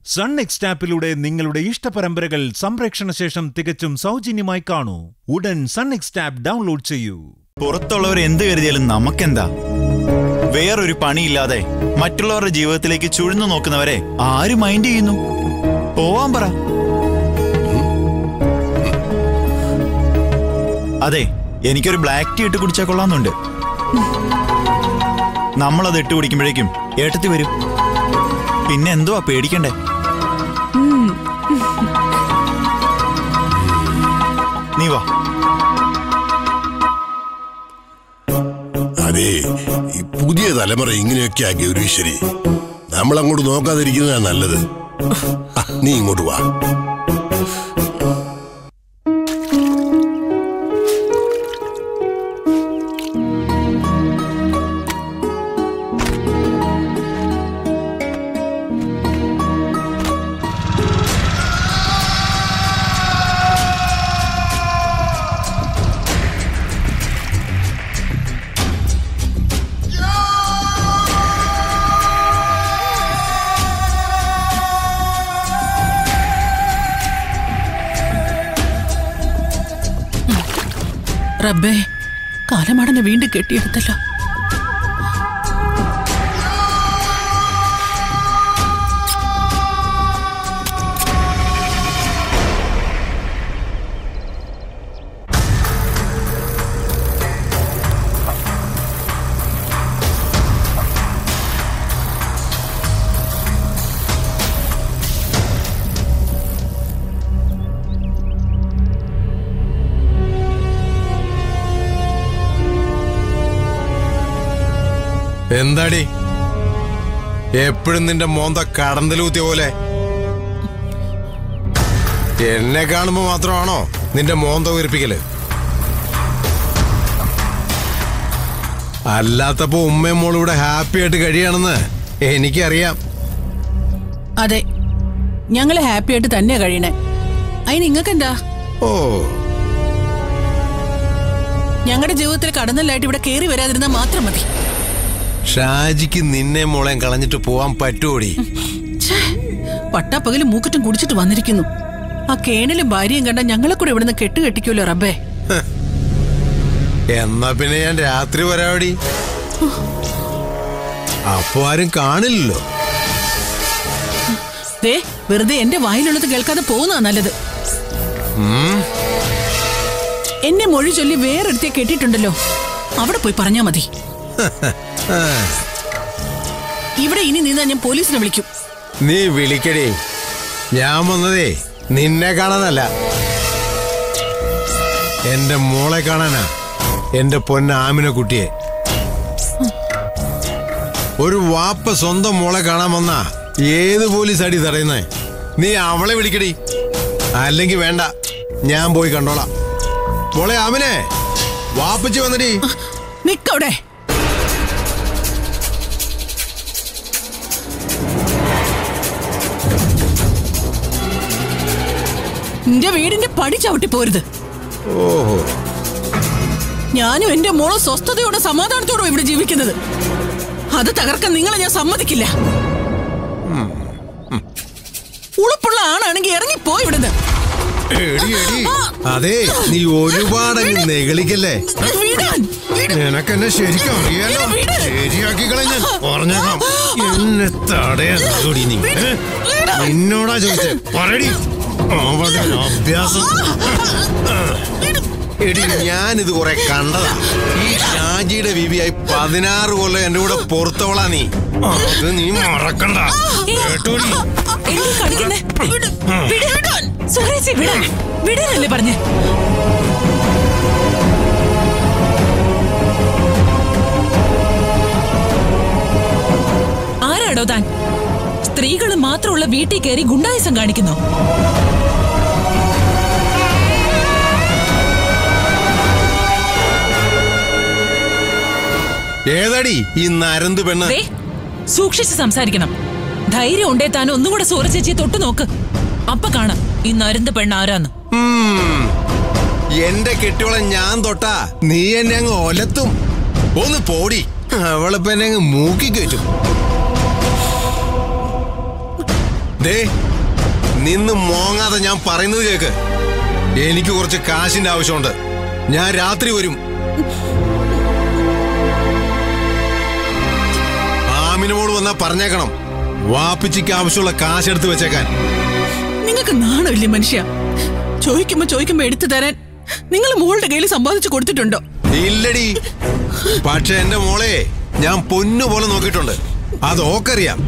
Sun എക്സ്റ്റാപ്പിലൂടെ നിങ്ങളുടെ ഇഷ്ടപരമ്പരകൾ സംപ്രേക്ഷണ ശേഷം തികച്ചും സൗജന്യമായി കാണൂ ഉടൻ സൺ എക്സ്റ്റാപ്പ് ഡൗൺലോഡ് ചെയ്യൂ പുറത്തുള്ളവർ എന്ത് കരുതിയാലും നമുക്കെന്താ വേറൊരു പണിയില്ലാതെ മറ്റുള്ളവരുടെ ജീവിതത്തിലേക്ക് ചുഴ്ന്നു നോക്കുന്നവരെ ആര് മൈൻഡ് ചെയ്യുന്നു പോവാൻ പറ അതെ എനിക്കൊരു ബ്ലാക്ക് ടീ ഇട്ട് കുടിച്ചാൽ കൊള്ളാന്നുണ്ട് നമ്മളത് ഇട്ട് കുടിക്കുമ്പോഴേക്കും ഏട്ടത്തി വരും പിന്നെ എന്തുവാ പേടിക്കണ്ടേ നീ വാ അതെ ഈ പുതിയ തലമുറ ഇങ്ങനെയൊക്കെയാ ഗൗരീശ്വരി നമ്മൾ അങ്ങോട്ട് നോക്കാതിരിക്കുന്നതാ നല്ലത് ആ, നീ ഇങ്ങോട്ട് വാ റബ്ബേ കാലമാടനെ വീണ്ടും കെട്ടിയെടുത്തല്ലോ എന്താടി എപ്പോഴും നിന്റെ മോന്ത കടന്തലൂത്തിയ പോലെ എന്നെ കാണുമ്പോ മാത്രമാണോ നിന്റെ മോന്ത ഉയർപ്പിക്കല് അല്ലാത്തപ്പോ ഉമ്മയും മോളും ഇവിടെ ഹാപ്പി ആയിട്ട് കഴിയാണെന്ന് എനിക്കറിയാം അതെ ഞങ്ങള് ഹാപ്പി ആയിട്ട് തന്നെയാ കഴിയണേ അതിന് നിങ്ങൾക്കെന്താ ഓ ഞങ്ങളുടെ ജീവിതത്തിൽ കടന്നല്ലായിട്ട് ഇവിടെ കേറി വരാതിരുന്നാൽ മാത്രം മതി ഷാജിക്ക് നിന്നെ മോളെയും കളഞ്ഞിട്ട് പോവാൻ പറ്റുമോടി ഛേ, പട്ടാപ്പകല് മൂക്കറ്റും കുടിച്ചിട്ട് വന്നിരിക്കുന്നു ആ കേണലും ഭാര്യയും കണ്ട ഞങ്ങളെ കൂടെ ഇവിടുന്ന് കെട്ടുകെട്ടിക്കുമല്ലോ റബ്ബേ എന്നാ പിന്നെ ഞാൻ രാത്രി വരാവടി അപ്പൊ ആരും കാണില്ലല്ലോ ദേ വെറുതെ എന്റെ വായിലുള്ളത് കേൾക്കാതെ പോകുന്നതാ നല്ലത് എന്നെ മൊഴി ചൊല്ലി വേറെടുത്തേ കെട്ടിട്ടുണ്ടല്ലോ അവിടെ പോയി പറഞ്ഞാ മതി ഇവിടെ ഇനി നിന്നാ ഞാൻ പോലീസിനെ വിളിക്കും നീ വിളിക്കടി ഞാൻ വന്നതേ നിന്നെ കാണാനല്ല എന്റെ മോളെ കാണാനാ എന്റെ പൊന്ന ആമിന കുട്ടിയെ ഒരു വാപ്പ സ്വന്തം മോളെ കാണാൻ വന്നാ ഏത് പോലീസ് അടി തടയുന്നേ നീ അവളെ വിളിക്കടി അല്ലെങ്കിൽ വേണ്ട ഞാൻ പോയി കണ്ടോളാം മോളെ ആമിനെ വാപ്പച്ചി വന്നടി നിക്കവിടെ നിന്റെ വീടിന്റെ പടി ചവിട്ടി പോരുത് ഓഹോ ഞാനും എന്റെ മോളും സ്വസ്ഥതയോടെ സമാധാനത്തോടെ ഇവിടെ ജീവിക്കുന്നത് അത് തകർക്കാൻ നിങ്ങളെ ഞാൻ സമ്മതിക്കില്ല ഉളുപ്പുള്ള ആണാണെങ്കിൽ ഇറങ്ങിപ്പോ ഇവിടുന്ന് എടി എടി അതെ നീ ഒരുപാടങ്ങ് നെകളിക്കല്ലേ വിടാൻ, വിടാൻ. നിനക്കെന്നെ ശരിക്കും അറിയാലോ ശരിയാക്കി കളഞ്ഞാൽ പറഞ്ഞേക്കാം എന്നെ തടയാടി നീ ഏ? നിന്നോടാ ചോദിച്ചേ പറയടി അവളുടെ അഭ്യാസം എടി ഞാനിത് കുറെ കണ്ടതാ ഈ ഷാജിയുടെ ബിബിയായി പതിനാറ് കൊല്ലം എന്റെ കൂടെ പുറത്തോളാ നീ അത് നീ മറക്കണ്ട കേട്ടോടി എന്നെ കാണിക്കുന്നേ വിട്, വിട്, വിടാൻ. സുരേച്ചി, വിടാൻ. വിടാനല്ലേ പറഞ്ഞേ ആരാടോ താൻ സ്ത്രീകൾ മാത്രമുള്ള വീട്ടിൽ കയറി ഗുണ്ടായുസം കാണിക്കുന്നു ഏതടി ഈ നരന്ത് പെണ്ണ് ദേ, സൂക്ഷിച്ച് സംസാരിക്കണം ധൈര്യം ഉണ്ടേ താൻ ഒന്നും കൂടെ സൂറ ചേച്ചിയെ തൊട്ടു നോക്ക് അപ്പൊ കാണാം ഈ നരുന്ത് പെണ്ണ് ആരാന്ന് ഉം. എന്റെ കെട്ടിയോളെ ഞാൻ തൊട്ടാ നീ എന്നെ അങ്ങ് ഒലത്തും ഒന്ന് പോടി അവളിപ്പോ എന്നെ അങ്ങ് മൂക്കി കയറ്റും ദേ നിന്ന് മോങ്ങാതെ ഞാൻ പറയുന്നത് കേക്ക് എനിക്ക് കുറച്ച് കാശിന്റെ ആവശ്യമുണ്ട് ഞാൻ രാത്രി വരും ആമിനോട് വന്നാ പറഞ്ഞേക്കണം വാപ്പിച്ചിക്ക് ആവശ്യമുള്ള കാശ് എടുത്ത് വെച്ചേക്കാൻ നിങ്ങൾക്ക് നാണമില്ലേ മനുഷ്യ ചോദിക്കുമ്പോ ചോദിക്കുമ്പോ എടുത്തു തരാൻ നിങ്ങൾ മോളുടെ കയ്യിൽ സമ്പാദിച്ചു കൊടുത്തിട്ടുണ്ടോ ഇല്ലടി പക്ഷെ എന്റെ മോളെ ഞാൻ പൊന്നു പോലെ നോക്കിയിട്ടുണ്ട് അത് ഓക്കറിയാം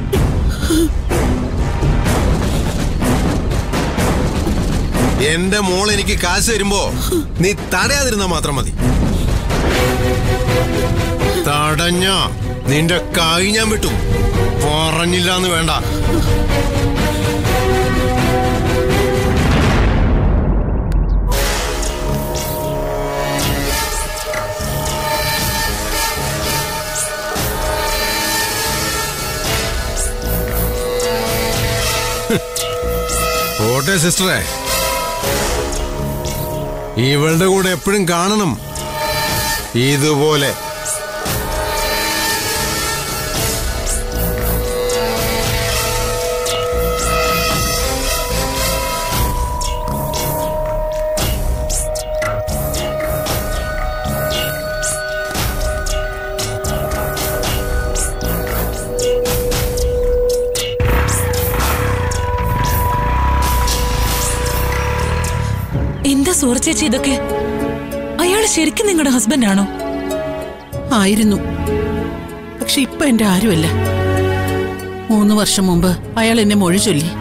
എന്റെ മോൾ എനിക്ക് കാശ് തരുമ്പോ നീ തടയാതിരുന്നാ മാത്രം മതി തടഞ്ഞ നിന്റെ കൈ ഞാൻ വിട്ടു പറഞ്ഞില്ല എന്ന് വേണ്ട ഓട്ടെ സിസ്റ്ററെ ഇവളുടെ കൂടെ എപ്പോഴും കാണണം ഇതുപോലെ എന്താ സൂറ ചേച്ചി ഇതൊക്കെ അയാൾ ശരിക്കും നിങ്ങളുടെ ഹസ്ബൻഡ് ആണോ ആയിരുന്നു പക്ഷെ ഇപ്പൊ എന്റെ ആരുമല്ല മൂന്ന് വർഷം മുമ്പ് അയാൾ എന്നെ മൊഴി ചൊല്ലി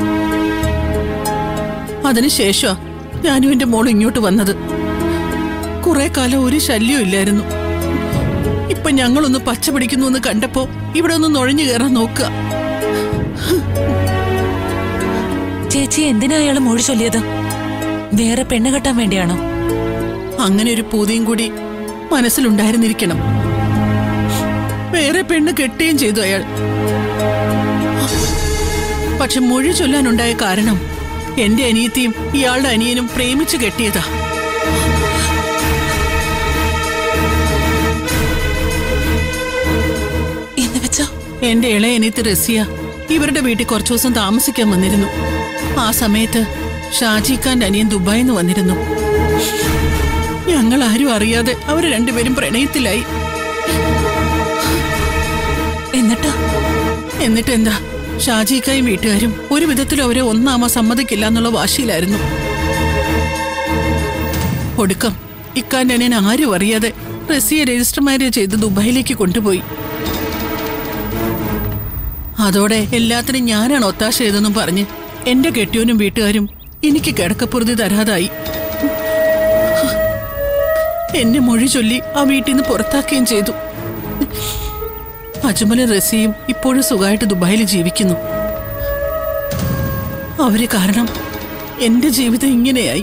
അതിനുശേഷമാ ഞാനും എന്റെ മോൾ ഇങ്ങോട്ട് വന്നത് കുറെ കാലം ഒരു ശല്യവും ഇല്ലായിരുന്നു ഇപ്പൊ ഞങ്ങളൊന്ന് പച്ച പിടിക്കുന്നു എന്ന് കണ്ടപ്പോ ഇവിടെ ഒന്ന് നുഴഞ്ഞു കയറാൻ നോക്കുക ചേച്ചി എന്തിനാ അയാൾ മൊഴി ചൊല്ലിയത് വേറെ പെണ്ണ് കെട്ടാൻ വേണ്ടിയാണോ അങ്ങനെ ഒരു പൂതിയും കൂടി മനസ്സിലുണ്ടായിരുന്നിരിക്കണം വേറെ പെണ്ണ് കെട്ടുകയും ചെയ്തു അയാൾ പക്ഷെ മൊഴി ചൊല്ലാനുണ്ടായ കാരണം എന്റെ അനിയത്തിയും ഇയാളുടെ അനിയനും പ്രേമിച്ചു കെട്ടിയതാ എന്ന് വെച്ചാ എന്റെ ഇളയ അനിയത്തി റസിയ ഇവരുടെ വീട്ടിൽ കുറച്ചു ദിവസം താമസിക്കാൻ വന്നിരുന്നു ആ സമയത്ത് ഷാജി ഖാന്റെ അനിയൻ ദുബായിൽ നിന്ന് വന്നിരുന്നു ഞങ്ങൾ ആരും അറിയാതെ അവർ രണ്ടുപേരും പ്രണയത്തിലായി എന്നിട്ടാ എന്നിട്ട് എന്താ ഷാജിക്കായും വീട്ടുകാരും ഒരു വിധത്തിലും അവരെ ഒന്നാമ സമ്മതിക്കില്ല എന്നുള്ള വാശിയിലായിരുന്നു ഒടുക്കം ഇക്കാന്റെ അനിയൻ ആരും അറിയാതെ റസിയെ രജിസ്റ്റർ മാരേജ് ചെയ്ത് ദുബായിലേക്ക് കൊണ്ടുപോയി അതോടെ എല്ലാത്തിനും ഞാനാണ് ഒത്താശ ചെയ്തെന്നും പറഞ്ഞ് എന്റെ കെട്ടിയോനും വീട്ടുകാരും എനിക്ക് കിടക്കപ്പുറതി തരാതായി എന്നെ മൊഴി ചൊല്ലി ആ വീട്ടിൽ നിന്ന് പുറത്താക്കുകയും ചെയ്തു അജ്മലും റസിയും ഇപ്പോഴും സുഖമായിട്ട് ദുബായിൽ ജീവിക്കുന്നു അവര് കാരണം എന്റെ ജീവിതം ഇങ്ങനെയായി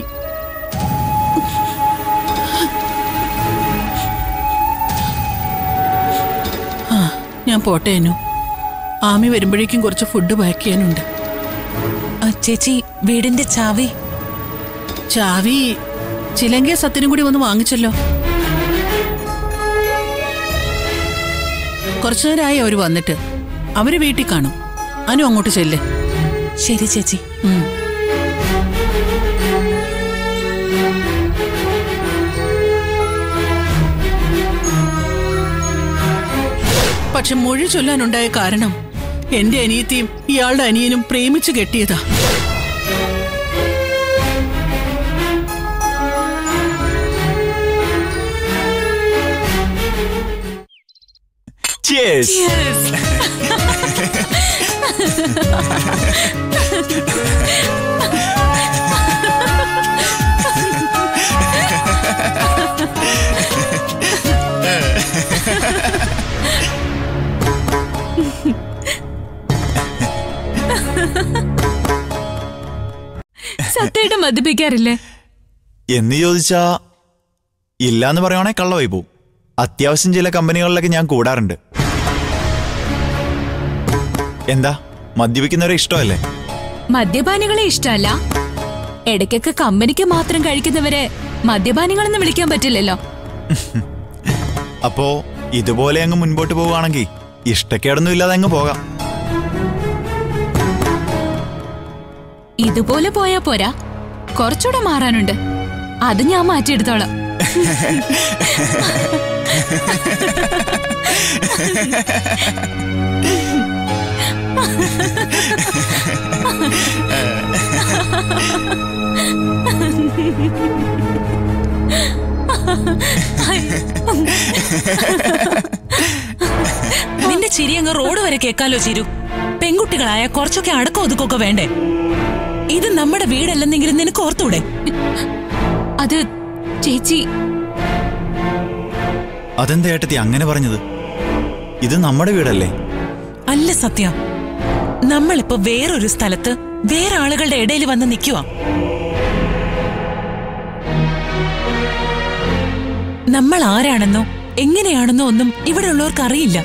ആ ഞാൻ പോട്ടെ അനു ആമി വരുമ്പോഴേക്കും കുറച്ച് ഫുഡ് പാക്ക് ചെയ്യാനുണ്ട് ആ, ചേച്ചി വീടിന്റെ ചാവി ചാവി ചിലങ്കിയ സത്തിനും കൂടി വന്ന് വാങ്ങിച്ചല്ലോ കുറച്ചു നേരമായി അവര് വന്നിട്ട് അവര് വീട്ടിൽ കാണും അനു അങ്ങോട്ട് ചെല്ല് ശരി ചേച്ചി ഉം. പക്ഷെ മൊഴി ചൊല്ലാനുണ്ടായ കാരണം എന്റെ അനിയത്തിയും ഇയാളുടെ അനിയനും പ്രേമിച്ചു കെട്ടിയതാ Cheers! സത്യമായിട്ട് മദ്യപിക്കാറില്ലേ എന്ന് ചോദിച്ചാ ഇല്ലാന്ന് പറയുവാണെ കള്ളമായി പോവും അത്യാവശ്യം ചില കമ്പനികളിലൊക്കെ ഞാൻ കൂടാറുണ്ട് എന്താ മദ്യപിക്കുന്നവരെ ഇഷ്ടമല്ലേ മദ്യപാനികളെ ഇഷ്ടമല്ല ഇടയ്ക്കൊക്കെ കമ്പനിക്ക് മാത്രം കഴിക്കുന്നവരെ മദ്യപാനികളെന്ന് വിളിക്കാൻ പറ്റില്ലല്ലോ അപ്പോ ഇതുപോലെ അങ്ങ് മുൻപോട്ട് പോവുകയാണെങ്കിൽ ഇഷ്ടക്കേടൊന്നും ഇല്ലാതെ അങ്ങ് പോകാം ഇതുപോലെ പോയാ പോരാ കുറച്ചുകൂടെ മാറാനുണ്ട് അത് ഞാൻ മാറ്റിയെടുത്തോളാം നിന്റെ ചിരി അങ്ങ് റോഡ് വരെ കേക്കാലോ ചിരു പെൺകുട്ടികളായ കുറച്ചൊക്കെ അടക്കം ഒതുക്കൊക്കെ വേണ്ടേ ഇത് നമ്മുടെ വീടല്ലെന്നെങ്കിലും നിനക്ക് ഓർത്തൂടെ അത് ചേച്ചി അതെന്താ ഏട്ടത്തി അങ്ങനെ പറഞ്ഞത് ഇത് നമ്മുടെ വീടല്ലേ അല്ല സത്യ നമ്മളിപ്പോ വേറൊരു സ്ഥലത്ത് വേറെ ആളുകളുടെ ഇടയിൽ വന്ന് നിൽക്കുക നമ്മൾ ആരാണെന്നോ എങ്ങനെയാണെന്നോ ഒന്നും ഇവിടെ ഉള്ളവർക്ക് അറിയില്ല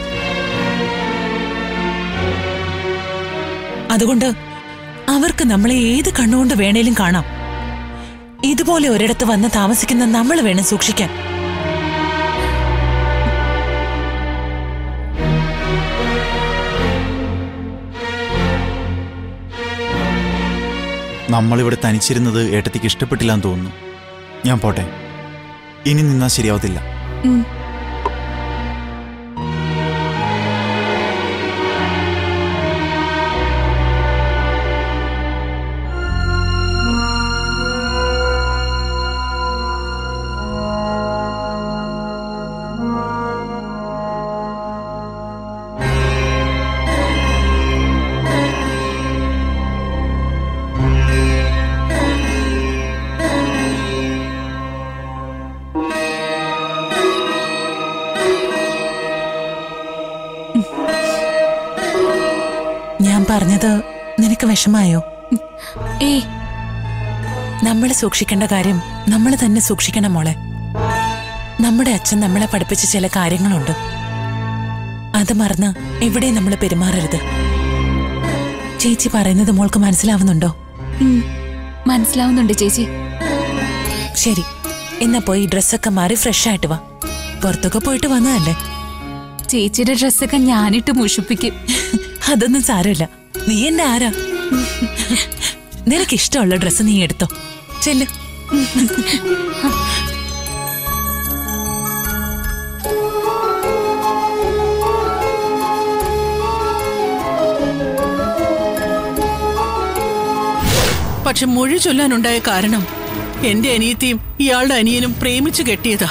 അതുകൊണ്ട് അവർക്ക് നമ്മളെ ഏത് കണ്ണുകൊണ്ട് വേണേലും കാണാം ഇതുപോലെ ഒരിടത്ത് വന്ന് താമസിക്കുന്ന നമ്മൾ വേണം സൂക്ഷിക്കാൻ നമ്മളിവിടെ തനിച്ചിരുന്നത് ഏട്ടത്തിക്ക് ഇഷ്ടപ്പെട്ടില്ലാന്ന് തോന്നുന്നു ഞാൻ പോട്ടെ ഇനി നിന്നാ ശരിയാവത്തില്ല ഉം. ഞാൻ പറഞ്ഞത് നിനക്ക് വിഷമായോ ഏയ് നമ്മൾ സൂക്ഷിക്കേണ്ട കാര്യം നമ്മൾ തന്നെ സൂക്ഷിക്കണം മോളെ നമ്മുടെ അച്ഛൻ നമ്മളെ പഠിപ്പിച്ച ചില കാര്യങ്ങളുണ്ട് അത് മറന്ന് എവിടെയും നമ്മൾ പെരുമാറരുത് ചേച്ചി പറയുന്നത് മോൾക്ക് മനസ്സിലാവുന്നുണ്ടോ ഉം. മനസ്സിലാവുന്നുണ്ട് ചേച്ചി ശരി എന്നാ പോയി ഡ്രസ്സൊക്കെ മാറി ഫ്രഷ് ആയിട്ട് വാ പുറത്തൊക്കെ പോയിട്ട് വന്നതല്ലേ ചേച്ചിയുടെ ഡ്രസ്സൊക്കെ ഞാനിട്ട് മുഷിപ്പിക്കും അതൊന്നും സാരമില്ല നീ എന്നെ ആരാ നിനക്ക് ഇഷ്ടമുള്ള ഡ്രസ്സ് നീ എടുത്തോ ചെല്ല് പക്ഷെ മൊഴി ചൊല്ലാനുണ്ടായ കാരണം എന്റെ അനിയത്തിയും ഇയാളുടെ അനിയനും പ്രേമിച്ചു കെട്ടിയതാ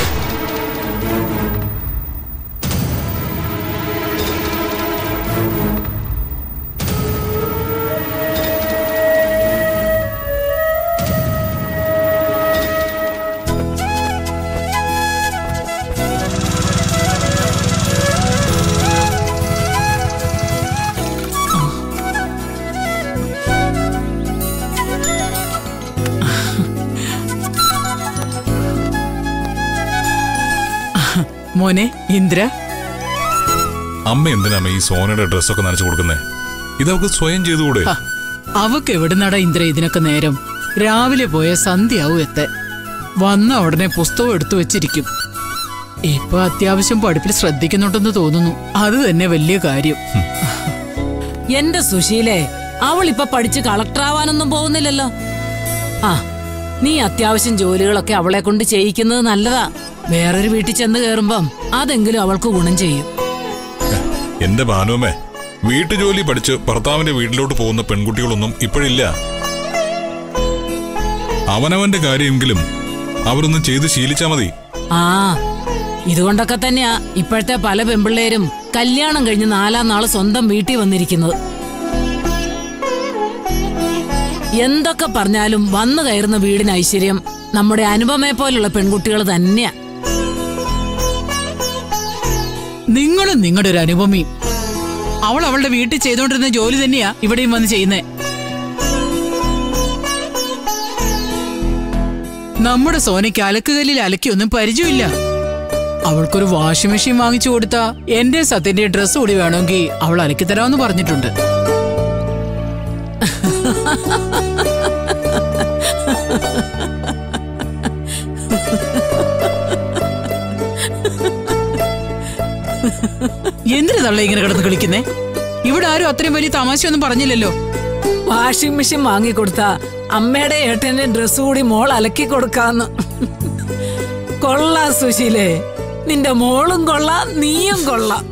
മോനെ ഇന്ദ്ര അമ്മ എന്തിനാ ഈ സോനയുടെ ഡ്രസ്സൊക്കെ നനച്ചു കൊടുക്കുന്നേ ഇതവക്ക് സ്വയം ചെയ്തുകൂടെ ഹ, അവക്ക് എവിടുന്നടാ ഇന്ദ്ര ഇതിനൊക്കെ നേരം രാവിലെ പോയ സന്ധ്യാവും എത്താൻ വന്ന ഉടനെ പുസ്തകം എടുത്തു വെച്ചിരിക്കും ഇപ്പൊ അത്യാവശ്യം പഠിപ്പിൽ ശ്രദ്ധിക്കുന്നുണ്ടെന്ന് തോന്നുന്നു അത് തന്നെ വലിയ കാര്യം എന്റെ സുശീലേ അവൾ ഇപ്പൊ പഠിച്ച് കളക്ടർ ആവാനൊന്നും പോകുന്നില്ലല്ലോ ആ നീ അത്യാവശ്യം ജോലികളൊക്കെ അവളെ കൊണ്ട് ചെയ്യിക്കുന്നത് നല്ലതാ വേറൊരു വീട്ടിൽ ചെന്ന് കയറുമ്പം അതെങ്കിലും അവൾക്ക് ഗുണം ചെയ്യും എന്റെ ഭാനുവമ്മേ വീട്ടുജോലി പഠിച്ച് ഭർത്താവിന്റെ വീട്ടിലോട്ട് പോകുന്ന പെൺകുട്ടികളൊന്നും ഇപ്പോഴില്ല അവനവന്റെ കാര്യമെങ്കിലും അവരൊന്നും ചെയ്ത് ശീലിച്ചാ മതി ആ ഇതുകൊണ്ടൊക്കെ തന്നെയാ ഇപ്പോഴത്തെ പല പെമ്പിള്ളേരും കല്യാണം കഴിഞ്ഞ് നാലാം നാള് സ്വന്തം വീട്ടിൽ വന്നിരിക്കുന്നത് എന്തൊക്കെ പറഞ്ഞാലും വന്നു കയറുന്ന വീടിന് ഐശ്വര്യം നമ്മുടെ അനുപമയെ പോലുള്ള പെൺകുട്ടികൾ തന്നെയാ നിങ്ങളും നിങ്ങളുടെ ഒരു അനുപമയും അവൾ അവളുടെ വീട്ടിൽ ചെയ്തോണ്ടിരുന്ന ജോലി തന്നെയാ ഇവിടെയും വന്ന് ചെയ്യുന്നേ നമ്മുടെ സോനയ്ക്ക് അലക്കുകല്ലിൽ അലക്കിയൊന്നും പരിചയമില്ല അവൾക്കൊരു വാഷിംഗ് മെഷീൻ വാങ്ങിച്ചു കൊടുത്താ എന്റെ സത്യന്റെ ഡ്രസ്സ് കൂടി വേണമെങ്കിൽ അവൾ അലക്കി തരാമെന്ന് പറഞ്ഞിട്ടുണ്ട് എന്തിനു തള്ള ഇങ്ങനെ കിടന്ന് കളിക്കുന്നേ ഇവിടെ ആരും അത്രയും വലിയ തമാശയൊന്നും പറഞ്ഞില്ലല്ലോ വാഷിംഗ് മെഷീൻ വാങ്ങിക്കൊടുത്ത അമ്മയുടെ ഏട്ടന്റെ ഡ്രസ് കൂടി മോൾ അലക്കി കൊടുക്കാന്ന് കൊള്ളാം സുശീലേ നിന്റെ മോളും കൊള്ളാം നീയും കൊള്ളാം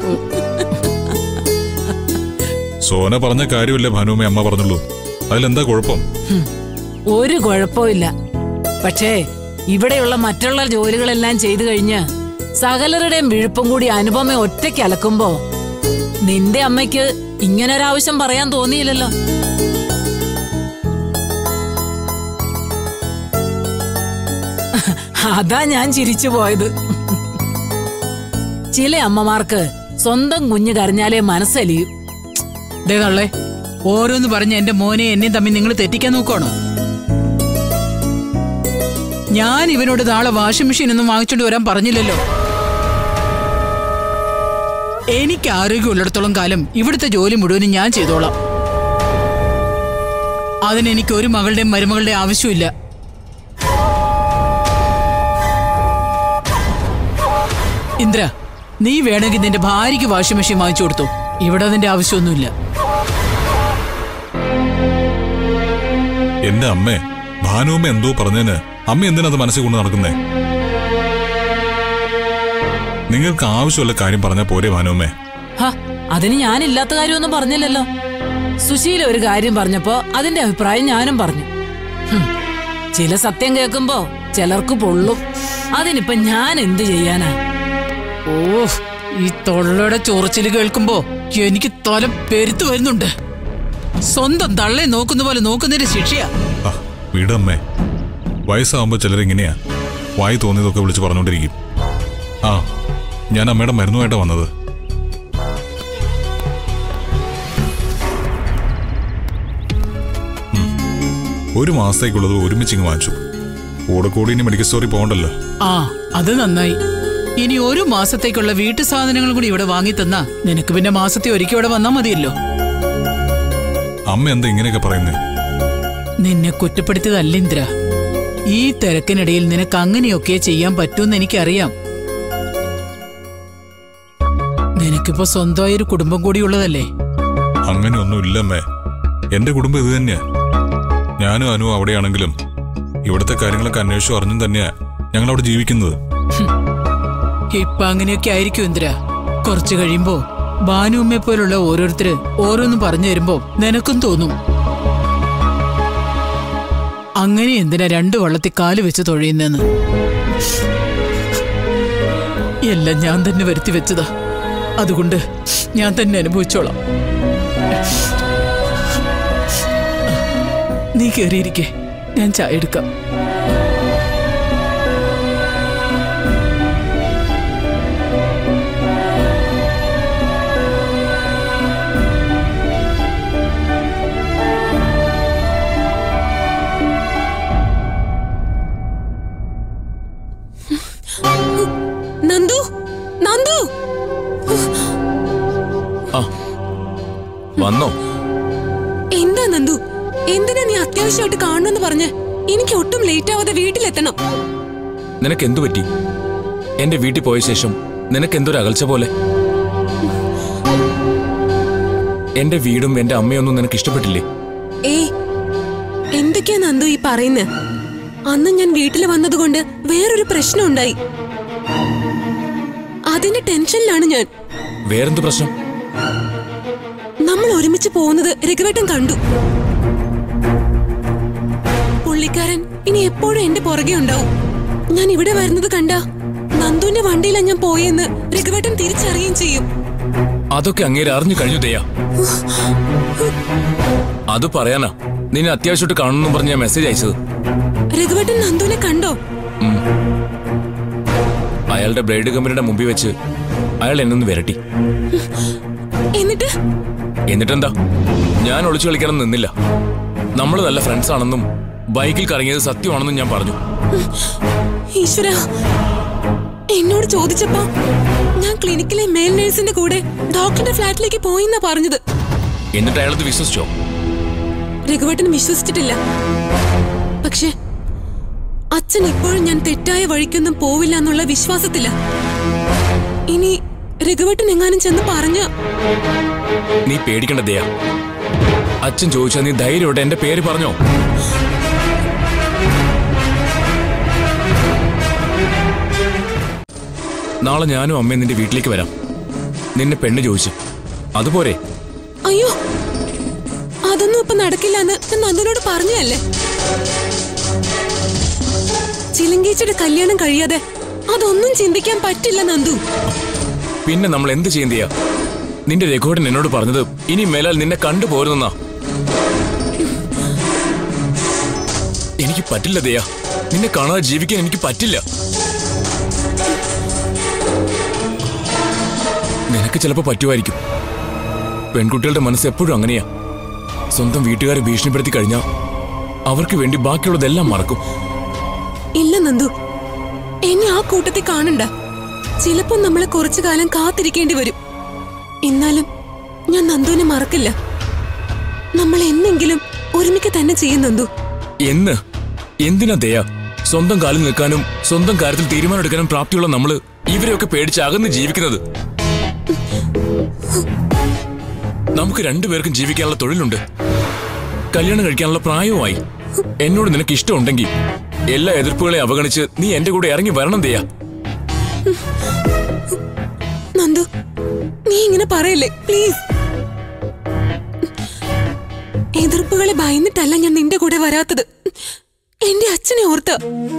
സോന പറഞ്ഞ കാര്യമല്ലേ ഭാനുമേ അമ്മ പറഞ്ഞുള്ളൂ അതിലെന്താ കുഴപ്പം ഒരു കുഴപ്പമില്ല പക്ഷേ ഇവിടെയുള്ള മറ്റുള്ള ജോലികളെല്ലാം ചെയ്തു കഴിഞ്ഞ് സകലരുടെയും വിഴുപ്പും കൂടി അനുപമ ഒറ്റയ്ക്ക് അലക്കുമ്പോ നിന്റെ അമ്മയ്ക്ക് ഇങ്ങനൊരാവശ്യം പറയാൻ തോന്നിയില്ലല്ലോ അതാ ഞാൻ ചിരിച്ചു പോയത് ചില അമ്മമാർക്ക് സ്വന്തം കുഞ്ഞ് കരഞ്ഞാലേ മനസ്സലിയും ദേ തള്ളേ ഓരോന്ന് പറഞ്ഞ് എന്റെ മോനെ എന്നെയും തമ്മിൽ നിങ്ങൾ തെറ്റിക്കാൻ നോക്കണോ ഞാൻ ഇവനോട് നാളെ വാഷിംഗ് മെഷീൻ ഒന്നും വാങ്ങിച്ചോണ്ട് വരാൻ പറഞ്ഞില്ലല്ലോ എനിക്ക് ആരോഗ്യമുള്ളിടത്തോളം കാലം ഇവിടുത്തെ ജോലി മുഴുവനും ഞാൻ ചെയ്തോളാം അതിന് എനിക്ക് ഒരു മകളുടെയും മരുമകളുടെയും ആവശ്യമില്ല ഇന്ദ്ര നീ വേണമെങ്കിൽ നിന്റെ ഭാര്യയ്ക്ക് വാഷിംഗ് മെഷീൻ വാങ്ങിച്ചു കൊടുത്തു ഇവിടെ അതിന്റെ ആവശ്യമൊന്നുമില്ല എന്റെ അമ്മേ ഭാനുമ്മ എന്തോ പറഞ്ഞതിന് അമ്മ എന്തിനത് മനസ്സിൽ കൊണ്ട് നടക്കുന്നേ നിങ്ങൾക്ക് ആവശ്യമുള്ള കാര്യം പറഞ്ഞാൽ പോരെ ഭാനുമ്മേ ഹ, അതിന് ഞാനില്ലാത്ത കാര്യമൊന്നും പറഞ്ഞില്ലല്ലോ സുശീല ഒരു കാര്യം പറഞ്ഞപ്പോ അതിന്റെ അഭിപ്രായം ഞാനും പറഞ്ഞു ഹും, ചില സത്യം കേൾക്കുമ്പോ ചിലർക്ക് പൊള്ളും അതിനിപ്പൊ ഞാൻ എന്ത് ചെയ്യാനാ ഓ ഈ തൊള്ളയുടെ ചൊറിച്ചില് കേൾക്കുമ്പോ എനിക്ക് തല പെരുത്തു വരുന്നുണ്ട് സ്വന്തം തള്ളെ നോക്കുന്ന പോലെ നോക്കുന്നതിന്റെ ശിക്ഷയാ ആ വീടമ്മേ വയസ്സാവുമ്പോ ചിലരിങ്ങനെയാ വായി തോന്നിയതൊക്കെ വിളിച്ച് പറഞ്ഞുകൊണ്ടിരിക്കും ആ ഞാൻ അമ്മയുടെ മരുന്നുമായിട്ടാ വന്നത് ഉം. ഒരു മാസത്തേക്കുള്ളത് ഒരുമിച്ചിങ് വാങ്ങിച്ചു കൂടെ കൂടി ഇനി മെഡിക്കൽ സ്റ്റോറിൽ പോകണ്ടല്ലോ ആ അത് നന്നായി ഇനി ഒരു മാസത്തേക്കുള്ള വീട്ടു സാധനങ്ങൾ കൂടി ഇവിടെ വാങ്ങി തന്നാ നിനക്ക് പിന്നെ മാസത്തെ ഒരിക്കൽ ഇവിടെ വന്നാ മതിയല്ലോ അമ്മ എന്താ ഇങ്ങനെയൊക്കെ പറയുന്നേ നിന്നെ കുറ്റപ്പെടുത്തിയതല്ല ഇന്ദ്ര ഈ തിരക്കിനിടയിൽ നിനക്ക് അങ്ങനെയൊക്കെ ചെയ്യാൻ പറ്റൂന്ന് എനിക്കറിയാം നിനക്കിപ്പോ സ്വന്തമായൊരു കുടുംബം കൂടിയുള്ളതല്ലേ അങ്ങനെയൊന്നും ഇല്ലമ്മേ എന്റെ കുടുംബം ഇത് തന്നെയാ ഞാനും അനു അവിടെയാണെങ്കിലും ഇവിടുത്തെ കാര്യങ്ങളൊക്കെ അന്വേഷിച്ചു അറിഞ്ഞും തന്നെയാ ഞങ്ങൾ അവിടെ ജീവിക്കുന്നത് ഇപ്പൊ അങ്ങനെയൊക്കെ ആയിരിക്കും ഇന്ദിര കുറച്ചു കഴിയുമ്പോ ഭാനുമ്മയെ പോലുള്ള ഓരോരുത്തര് ഓരോന്നും പറഞ്ഞു തരുമ്പോ നിനക്കും തോന്നും അങ്ങനെ എന്തിനാ രണ്ടു വള്ളത്തിൽ കാല് വെച്ച് തൊഴയുന്നെന്ന് എല്ലാം ഞാൻ തന്നെ വരുത്തി വെച്ചതാ അതുകൊണ്ട് ഞാൻ തന്നെ അനുഭവിച്ചോളാം നീ കയറിയിരിക്കെ ഞാൻ ചായ എടുക്കാം നന്ദു നന്ദു വന്നോ എന്താ നന്ദു എന്തിനാ നീ അത്യാവശ്യമായിട്ട് കാണണമെന്ന് പറഞ്ഞ് എനിക്ക് ഒട്ടും ലേറ്റ് ആവാതെ വീട്ടിലെത്തണം നിനക്ക് എന്തു പറ്റി എന്റെ വീട്ടിൽ പോയ ശേഷം നിനക്ക് എന്തൊരു അകൽച്ച പോലെ എന്റെ വീടും എന്റെ അമ്മയൊന്നും നിനക്ക് ഇഷ്ടപ്പെട്ടില്ലേ ഏയ് എന്തൊക്കെയാ നന്ദു ഈ പറയുന്നത് അന്ന് ഞാൻ വീട്ടിൽ വന്നതുകൊണ്ട് വേറൊരു പ്രശ്നം ഉണ്ടായി അതിന്റെ ടെൻഷനിലാണ് ഞാൻ വേറെന്ത് പ്രശ്നം നമ്മൾ ഒരുമിച്ച് പോകുന്നത് രഘുവേട്ടൻ കണ്ടു പുള്ളിക്കാരൻ ഇനി എപ്പോഴും എന്റെ പുറകെ ഉണ്ടാവും ഞാൻ ഇവിടെ വരുന്നത് കണ്ട നന്ദുവിന്റെ വണ്ടിയിലാണ് ഞാൻ പോയെന്ന് രഘുവേട്ടൻ തിരിച്ചറിയുകയും ചെയ്യും അതൊക്കെ അങ്ങേര് അറിഞ്ഞു കഴിഞ്ഞു ദയാ അത് പറയാനാ നിന്നെ അത്യാവശ്യമായിട്ട് കാണണമെന്നും പറഞ്ഞ് ഞാൻ മെസ്സേജ് അയച്ചത് രഘുവേട്ടൻ നന്ദുവിനെ കണ്ടോ ഉം. അയാളുടെ ബ്ലേഡ് കമ്പനിയുടെ മുമ്പിൽ വെച്ച് അയാൾ എന്നൊന്ന് വിരട്ടി എന്നിട്ട് എന്നിട്ടെന്താ ഞാൻ ഒളിച്ചു കളിക്കണം നിന്നില്ല നമ്മൾ നല്ല ഫ്രണ്ട്സ് ആണെന്നും ബൈക്കിൽ കറങ്ങിയത് സത്യമാണെന്നും ഞാൻ പറഞ്ഞു ഈശ്വര എന്നോട് ചോദിച്ചപ്പോ ഞാൻ ക്ലിനിക്കിലെ മെയിൽ നഴ്സിന്റെ കൂടെ ഡോക്ടറുടെ ഫ്ലാറ്റിലേക്ക് പോയിന്നാ പറഞ്ഞത് എന്നിട്ട് അയാളത് വിശ്വസിച്ചോ രഘുവേട്ടൻ വിശ്വസിച്ചിട്ടില്ല പക്ഷെ അച്ഛൻ ഇപ്പോഴും ഞാൻ തെറ്റായ വഴിക്കൊന്നും പോവില്ല എന്നുള്ള വിശ്വാസത്തില്ല ഇനി രഘുവേട്ടൻ എങ്ങാനും ചെന്ന് പറഞ്ഞ നീ പേടിക്കേണ്ട ദയാ അച്ഛൻ ചോദിച്ചാൽ നീ ധൈര്യമായിട്ട് എന്റെ പേര് പറഞ്ഞോ നാളെ ഞാനും അമ്മയും നിന്റെ വീട്ടിലേക്ക് വരാം നിന്നെ പെണ്ണ് ചോദിച്ചു അതുപോരെ അയ്യോ അതൊന്നും ഇപ്പൊ നടക്കില്ല എന്ന് ഞാൻ നന്ദനോട് പറഞ്ഞല്ലേ ചിലങ്കേച്ചിയുടെ കല്യാണം കഴിയാതെ അതൊന്നും ചിന്തിക്കാൻ പറ്റില്ല നന്ദു പിന്നെ നമ്മൾ എന്ത് ചെയ്യുന്നയാ നിന്റെ രഘുവടൻ എന്നോട് പറഞ്ഞത് ഇനി മേലാൽ നിന്നെ കണ്ടുപോരുന്നാ എനിക്ക് പറ്റില്ല ദയാ നിന്നെ കാണാതെ ജീവിക്കാൻ എനിക്ക് പറ്റില്ല നിനക്ക് ചിലപ്പോ പറ്റുമായിരിക്കും പെൺകുട്ടികളുടെ മനസ്സ് എപ്പോഴും അങ്ങനെയാ സ്വന്തം വീട്ടുകാരെ ഭീഷണിപ്പെടുത്തി കഴിഞ്ഞാൽ അവർക്ക് വേണ്ടി ബാക്കിയുള്ളതെല്ലാം മറക്കും ഇല്ല നന്ദു എന്നെ ആ കൂട്ടത്തിൽ കാണണ്ട ചിലപ്പോ നമ്മളെ കുറച്ചു കാലം കാത്തിരിക്കേണ്ടി വരും എന്നാലും ഞാൻ നന്ദുവിനെ മറക്കില്ല നമ്മൾ എന്നെങ്കിലും ഒരുമിക്ക് തന്നെ ചെയ്യും നന്ദു എന്ന് എന്തിനാ ദയ സ്വന്തം കാലിൽ നിൽക്കാനും സ്വന്തം കാര്യത്തിൽ തീരുമാനമെടുക്കാനും പ്രാപ്തിയുള്ള നമ്മള് ഇവരെയൊക്കെ പേടിച്ച് അകന്ന് ജീവിക്കുന്നത് നമുക്ക് രണ്ടുപേർക്കും ജീവിക്കാനുള്ള തൊഴിലുണ്ട് കല്യാണം കഴിക്കാനുള്ള പ്രായവുമായി എന്നോട് നിനക്ക് ഇഷ്ടമുണ്ടെങ്കിൽ എല്ലാ എതിർപ്പുകളെ അവഗണിച്ച് നീ എന്റെ കൂടെ ഇറങ്ങി വരണം ദയ നന്ദു നീ ഇങ്ങനെ പറയല്ലേ പ്ലീസ് എതിർപ്പുകളെ ഭയന്നിട്ടല്ല ഞാൻ നിന്റെ കൂടെ വരാത്തത് എന്റെ അച്ഛനെ ഓർത്ത്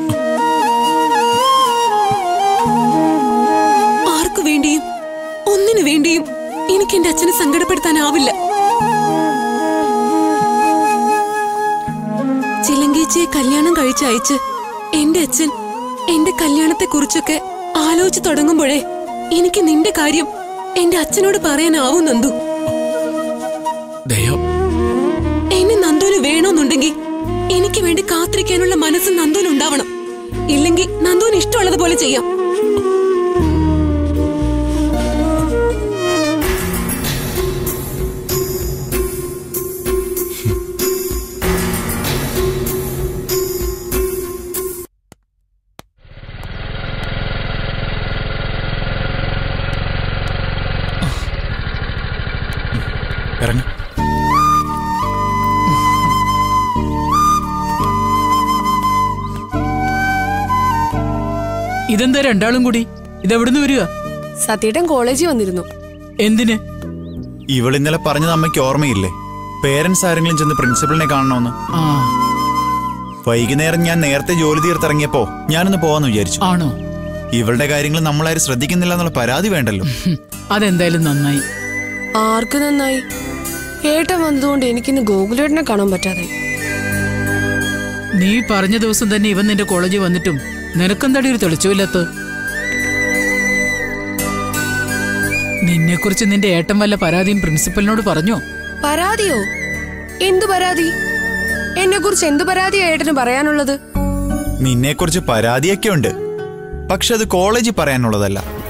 ആർക്കു വേണ്ടിയും ഒന്നിനു വേണ്ടിയും എനിക്ക് എന്റെ അച്ഛനെ സങ്കടപ്പെടുത്താനാവില്ല ചിലങ്കേച്ചിയെ കല്യാണം കഴിച്ചയച്ച് എന്റെ അച്ഛൻ എന്റെ കല്യാണത്തെ കുറിച്ചൊക്കെ ആലോചിച്ചു തുടങ്ങുമ്പോഴേ എനിക്ക് നിന്റെ കാര്യം എന്റെ അച്ഛനോട് പറയാനാവും നന്ദു ദയ എന്നെ നന്ദുവിന് വേണമെന്നുണ്ടെങ്കിൽ എനിക്ക് വേണ്ടി കാത്തിരിക്കാനുള്ള മനസ്സ് നന്ദുവിന് ഉണ്ടാവണം ഇല്ലെങ്കിൽ നന്ദുവിന് ഇഷ്ടമുള്ളതുപോലെ ചെയ്യാം ഇറങ്ങി ഇതെന്താ രണ്ടാളും കൂടി ഇതെവിടുന്ന് വരിക സത്യേട്ടൻ കോളേജിൽ വന്നിരുന്നു എന്തിന് ഇവളിന്നലെ പറഞ്ഞത് അമ്മയ്ക്ക് ഓർമ്മയില്ലേ പേരൻസ് ആരെങ്കിലും ചെന്ന് പ്രിൻസിപ്പളിനെ കാണണമെന്ന് ആ വൈകുന്നേരം ഞാൻ നേരത്തെ ജോലി തീർത്തിറങ്ങിയപ്പോ ഞാനൊന്ന് പോവാന്ന് വിചാരിച്ചു ആണോ ഇവളുടെ കാര്യങ്ങൾ നമ്മളാരും ശ്രദ്ധിക്കുന്നില്ല എന്നുള്ള പരാതി വേണ്ടല്ലോ ഹും, അതെന്തായാലും നന്നായി ആർക്ക് നന്നായി ഏട്ടൻ വന്നതുകൊണ്ട് എനിക്കിന്ന് ഗോകുലേട്ടനെ കാണാൻ പറ്റാതെ നീ പറഞ്ഞ ദിവസം തന്നെ ഇവൻ നിന്റെ കോളേജിൽ വന്നിട്ടും നിനക്കെന്താടി ഒരു തെളിച്ചമില്ലാത്ത നിന്നെക്കുറിച്ച് നിന്റെ ഏട്ടൻ വല്ല പരാതിയും പ്രിൻസിപ്പലിനോട് പറഞ്ഞോ പരാതിയോ എന്തു പരാതി എന്നെ കുറിച്ച് എന്തു പരാതിയാ ഏട്ടന് പറയാനുള്ളത് നിന്നെക്കുറിച്ച് പരാതിയൊക്കെ ഉണ്ട് പക്ഷെ അത് കോളേജിൽ പറയാനുള്ളതല്ല